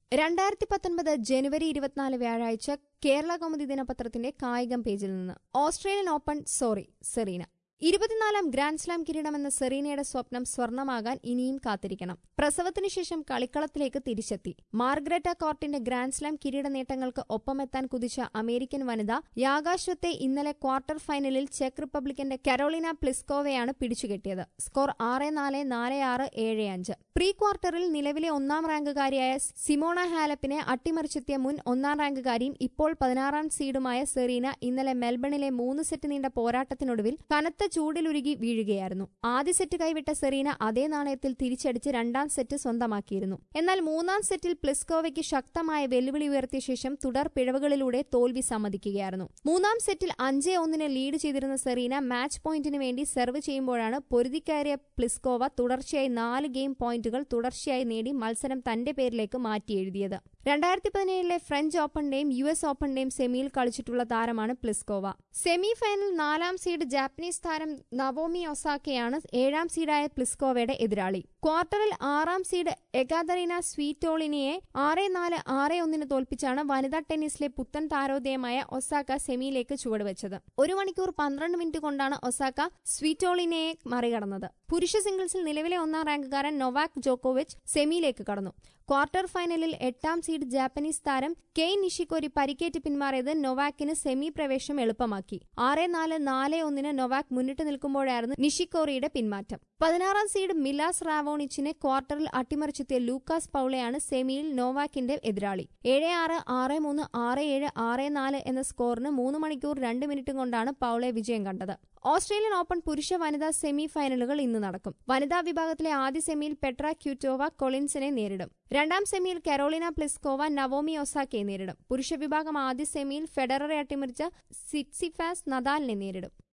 രണ്ടായിരത്തി പത്തൊൻപത് ജനുവരി ഇരുപത്തിനാല് വ്യാഴാഴ്ച കേരള കൗമുദി ദിനപത്രത്തിന്റെ കായികം പേജിൽ നിന്ന് ഓസ്ട്രേലിയൻ ഓപ്പൺ സോറി സെറീന ഇരുപത്തിനാലാം ഗ്രാൻഡ് സ്ലാം കിരീടമെന്ന സെറീനയുടെ സ്വപ്നം സ്വർണമാകാൻ ഇനിയും കാത്തിരിക്കണം പ്രസവത്തിനു ശേഷം കളിക്കളത്തിലേക്ക് തിരിച്ചെത്തി മാർഗ്രറ്റ കോർട്ടിന്റെ ഗ്രാൻഡ് സ്ലാം കിരീട നേട്ടങ്ങൾക്ക് ഒപ്പമെത്താൻ കുതിച്ച അമേരിക്കൻ വനിത യാകാശ്വത്തെ ഇന്നലെ ക്വാർട്ടർ ഫൈനലിൽ ചെക്ക് റിപ്പബ്ലിക്കിന്റെ കരോളിന പ്ലിസ്കോവയാണ് പിടിച്ചുകെട്ടിയത് സ്കോർ ആറ് നാല് നാല് ആറ് ഏഴ് അഞ്ച് പ്രീ ക്വാർട്ടറിൽ നിലവിലെ ഒന്നാം റാങ്കുകാരിയായ സിമോണ ഹാലപ്പിനെ അട്ടിമറിച്ചെത്തിയ മുൻ ഒന്നാം റാങ്കുകാരിയും ഇപ്പോൾ പതിനാറാം സീഡുമായ സെറീന ഇന്നലെ മെൽബണിലെ മൂന്ന് സെറ്റ് നീണ്ട പോരാട്ടത്തിനൊടുവിൽ കനത്ത ചൂടിലുരുകി വീഴുകയായിരുന്നു ആദ്യ സെറ്റ് കൈവിട്ട സെറീന അതേ നാണയത്തിൽ തിരിച്ചടിച്ച് രണ്ടാം സെറ്റ് സ്വന്തമാക്കിയിരുന്നു എന്നാൽ മൂന്നാം സെറ്റിൽ പ്ലിസ്കോവയ്ക്ക് ശക്തമായ വെല്ലുവിളി ഉയർത്തിയ ശേഷം തുടർ പിഴവുകളിലൂടെ തോൽവി സമ്മതിക്കുകയായിരുന്നു മൂന്നാം സെറ്റിൽ അഞ്ച് ഒന്നിന് ലീഡ് ചെയ്തിരുന്ന സെറീന മാച്ച് പോയിന്റിന് വേണ്ടി സെർവ് ചെയ്യുമ്പോഴാണ് പൊരുതിക്കയറിയ പ്ലിസ്കോവ തുടർച്ചയായി നാല് ഗെയിം പോയിന്റുകൾ തുടർച്ചയായി നേടി മത്സരം തന്റെ പേരിലേക്ക് മാറ്റിയെഴുതിയത് രണ്ടായിരത്തി പതിനേഴിലെ ഫ്രഞ്ച് ഓപ്പണിന്റെയും യു എസ് ഓപ്പണിന്റെയും സെമിയിൽ കളിച്ചിട്ടുള്ള താരമാണ് പ്ലിസ്കോവ സെമി ഫൈനൽ നാലാം സീഡ് ജാപ്പനീസ് താരം നവോമി ഒസാക്കയാണ് ഏഴാം സീഡായ പ്ലിസ്കോവയുടെ എതിരാളി ക്വാർട്ടറിൽ ആറാം സീഡ് എഗാദറീന സ്വീറ്റോളിനിയെ ആറ് നാല് ആറ് ഒന്നിന് തോൽപ്പിച്ചാണ് വനിതാ ടെന്നീസിലെ പുത്തൻ താരോദയമായ ഒസാക്ക സെമിയിലേക്ക് ചുവടുവെച്ചത് ഒരു മണിക്കൂർ പന്ത്രണ്ട് മിനിറ്റ് കൊണ്ടാണ് ഒസാക്ക സ്വീറ്റോളിനയെ മറികടന്നത് പുരുഷ സിംഗിൾസിൽ നിലവിലെ ഒന്നാം റാങ്കുകാരൻ നൊവാക് ജോക്കോവിച്ച് സെമിയിലേക്ക് കടന്നു ക്വാർട്ടർ ഫൈനലിൽ എട്ടാം സീഡ് ജാപ്പനീസ് താരം കെയ് നിഷിക്കോരി പരിക്കേറ്റ് പിന്മാറിയത് നൊവാക്കിന് സെമി പ്രവേശം എളുപ്പമാക്കി ആറ് നാല് നാല് ഒന്നിന് നൊവാക് മുന്നിട്ട് നിൽക്കുമ്പോഴായിരുന്നു നിഷിക്കോറിയുടെ പിന്മാറ്റം പതിനാറാം സീഡ് മിലാസ് റാവോണിച്ചിനെ ക്വാർട്ടറിൽ അട്ടിമറിച്ചെത്തിയ ലൂക്കാസ് പൌളയാണ് സെമിയിൽ നോവാക്കിന്റെ എതിരാളി ഏഴ് ആറ് ആറ് മൂന്ന് ആറ് ഏഴ് ആറ് നാല് എന്ന സ്കോറിന് മൂന്ന് മണിക്കൂർ രണ്ട് മിനിറ്റ് കൊണ്ടാണ് പൌളെ വിജയം കണ്ടത് ഓസ്ട്രേലിയൻ ഓപ്പൺ പുരുഷ വനിതാ സെമി ഫൈനലുകൾ ഇന്ന് നടക്കും വനിതാ വിഭാഗത്തിലെ ആദ്യ സെമിയിൽ പെട്ര ക്യൂറ്റോവ കൊളിൻസിനെ നേരിടും രണ്ടാം സെമിയിൽ കരോളിന പ്ലിസ്കോവ നവോമി ഒസാക്കയെ നേരിടും പുരുഷ വിഭാഗം ആദ്യ സെമിയിൽ ഫെഡററെ അട്ടിമറിച്ച സിറ്റ്സിഫാസ് നദാലിനെ നേരിടും